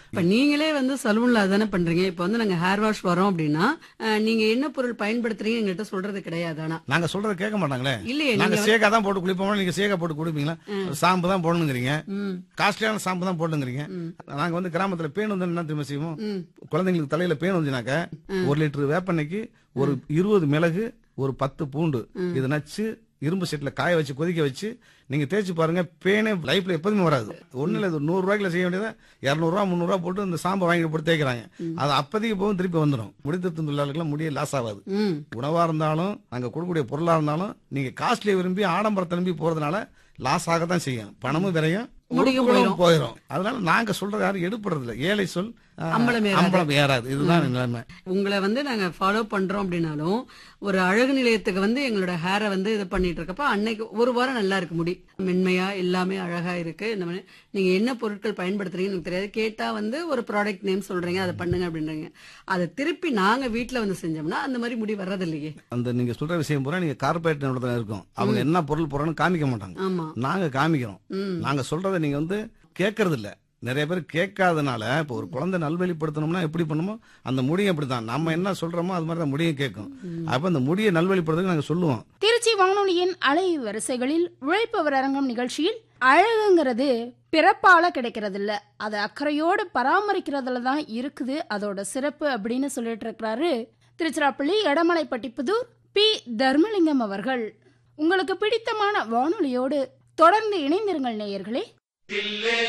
இப்ப நீங்களே வந்து சலூன்ல அதானே பண்றீங்க இப்ப வந்து நாங்க ஹேர் வாஷ் வரோம் அப்படின்னா அஹ், நீங்க என்ன பொருள் பயன்படுத்துறீங்க எங்கள்கிட்ட சொல்றது கிடையாது ஆனா நாங்க சொல்றத கேட்க மாட்டாங்களே இல்லையே நாங்க நீங்க சேகா தான் போட்டு குளிப்போம் நீங்க சேகா போட்டு குடிப்பீங்களா ஷாம்பு தான் போடணுங்கிறீங்க ம், காஸ்ட்லியான ஷாம்பு தான் போடணுங்கிறீங்க நாங்க வந்து கிராமத்துல பேன் வந்து என்ன தெரியுமா செய்வோம் ம். குழந்தைங்களுக்கு தலையில பேன் வந்துனாக்க ஒரு லிட்டர் வேப்பெண்ணெய்க்கு ஒரு இருபது மிளகு ஒரு பத்து பூண்டு இதை நச்சு இரும்பு செட்ல காய வச்சு கொதிக்க வச்சு நீங்க தேய்ச்சி பாருங்க பேனே லைஃப்ல எப்போதுமே வராது ஒண்ணு இல்ல இது நூறு ரூபாய்க்குல செய்ய வேண்டியதை இருநூறுவா முந்நூறுவா போட்டு இந்த சாம்பை வாங்கி போட்டு தேய்க்கிறாங்க அது அப்போதைக்கு போகும் திருப்பி வந்துடும் முடித்திருத்தும் தொழிலாளர்களுக்கு முடிய லாஸ் ஆகாது ம். உணவா இருந்தாலும் நாங்க கொடுக்கக்கூடிய பொருளா இருந்தாலும் நீங்க காஸ்ட்லியை விரும்பி ஆடம்பரத்தை நம்பி போறதுனால லாஸ் ஆக தான் செய்யும் பணமும் விரையும் முடியும் உறுப்புகளும் போயிடும் அதனால நாங்க சொல்றது யாரும் எடுப்படுறது இல்ல ஏழை சொல் ஆஹ், அம்பலம் ஏறாது. அம்பலம் ஏறாது இதுதான் நிலைமை உங்களை வந்து நாங்க ஃபாலோ பண்றோம் அப்படின்னாலும் ஒரு அழகு நிலையத்துக்கு வந்து எங்களோட ஹேரை வந்து இது பண்ணிட்டு இருக்கப்ப அன்னைக்கு ஒரு வாரம் நல்லா இருக்கு முடி மென்மையா எல்லாமே அழகா இருக்கு இந்த மாதிரி நீங்க என்ன பொருட்கள் பயன்படுத்துறீங்கன்னு எனக்கு தெரியாது கேட்டா வந்து ஒரு ப்ராடக்ட் நேம் சொல்றீங்க அதை பண்ணுங்க அப்படின்றீங்க அதை திருப்பி நாங்க வீட்ல வந்து செஞ்சோம்னா அந்த மாதிரி முடி வர்றது இல்லையே அந்த நீங்க சொல்ற விஷயம் பூரா நீங்க கார்பரேட் நிறுவனத்துல இருக்கும் அவங்க என்ன பொருள் போறான்னு காமிக்க மாட்டாங்க ஆமா நாங்க காமிக்கிறோம் ம் நாங்க சொல்றதை நீங்க வந்து கேட்கறது இல்ல நிறைய பேர் கேட்காதனால இப்போ ஒரு குழந்தை நல்வழிப்படுத்தணும்னா எப்படி பண்ணுமோ அந்த முடியும் அப்படிதான் நம்ம என்ன சொல்றோமோ அது மாதிரி தான் முடியும் கேட்கும் அப்ப அந்த முடியை நல்வழிப்படுறதுக்கு நாங்க சொல்லுவோம் திருச்சி வானொலியின் அலை வரிசைகளில் உழைப்பவர் அரங்கம் நிகழ்ச்சியில் அழகுங்கிறது பிறப்பால கிடைக்கிறது இல்ல அதை அக்கறையோடு பராமரிக்கிறதுல தான் இருக்குது அதோட சிறப்பு அப்படின்னு சொல்லிட்டு இருக்கிறாரு திருச்சிராப்பள்ளி எடமலைப்பட்டி புதூர் பி தர்மலிங்கம் அவர்கள் உங்களுக்கு பிடித்தமான வானொலியோடு தொடர்ந்து இணைந்திருங்கள் நேயர்களே